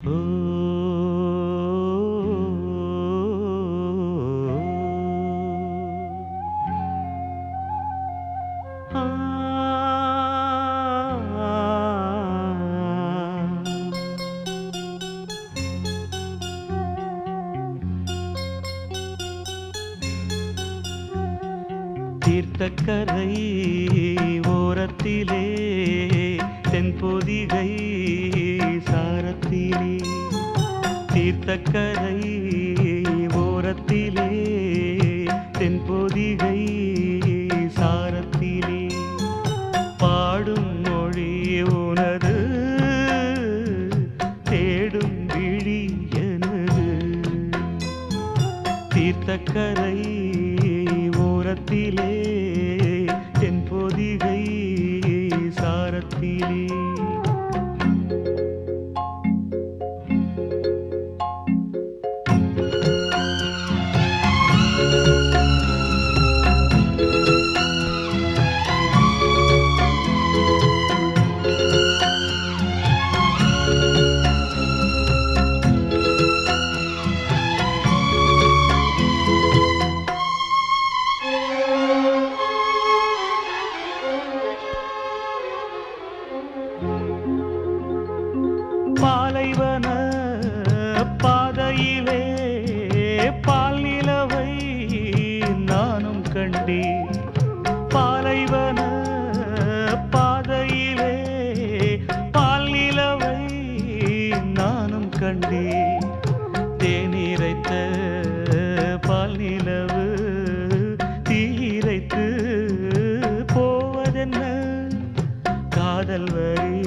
தீர்த்தக்கரை ஓரத்திலே தென்பொதிகை சாரத்திலே தீர்த்தக்கரை ஓரத்திலே தென்பொதிகை சாரத்திலே பாடும் மொழி உனது தேடும் விழி எனது தீர்த்தக்கரை ஓரத்திலே தென்பொதிகை சாரத்திலே பாலைவன பாதையிலே பால் நிலவை நானும் கண்டேன் பாலைவன பாதையிலே பால் நிலவை நானும் கண்டேன் தேநீரைத்த பால் நிலவு தீரைத்து போவதென்ன காதல் வரி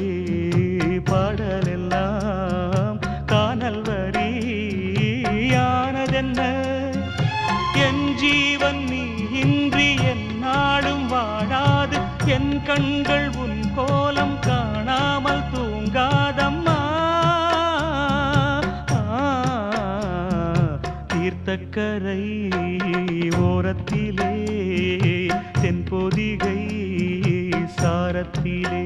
பாடலெல்லாம் காணல் வரி யானதென்ன என் ஜீவன் நீ இன்றி என் நாடும் வாழாது என் கண்கள் உன் கோலம் காணாமல் தூங்காதம்மா தீர்த்தக்கரை ஓரத்திலே தென்பொதிகை சாரத்திலே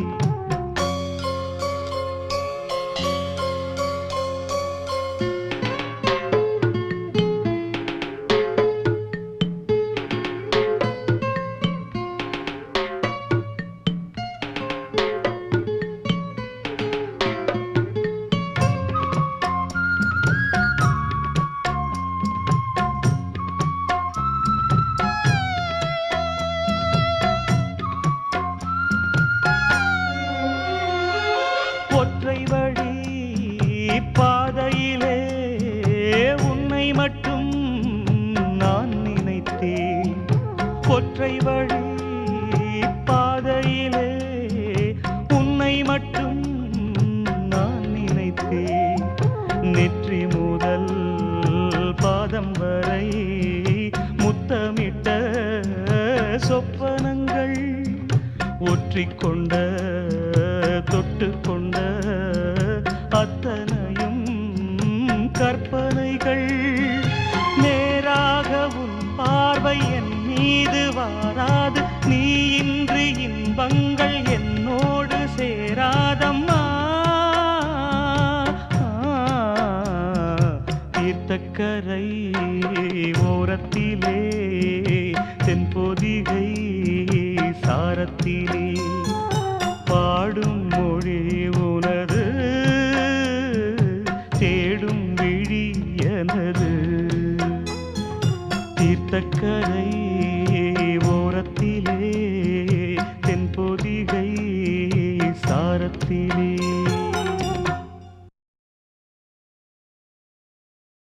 ஒற்றை வழி பாதையிலே உன்னை மட்டும் நான் நினைத்தேன் ஒற்றை வழி பாதையிலே உன்னை மட்டும் நான் நினைத்தேன் நெற்றி முதல் பாதம் வரை முத்தமிட்ட சொப்பனங்கள் ஒற்றிக்கொண்ட தொட்டு கொண்ட அத்தனையும் கற்பனைகள் நேராக உன் பார்வை என் மீது வாராது நீ இன்று இன்பங்கள் என்னோடு சேராதம்மா தீர்த்தக்கரை ஓரத்திலே தென்பொதிகை சாரத்திலே பாடும் மொழி உனது தேடும் விழி எனது தீர்த்தக்கரை ஓரத்திலே தென்பொதிகை சாரத்திலே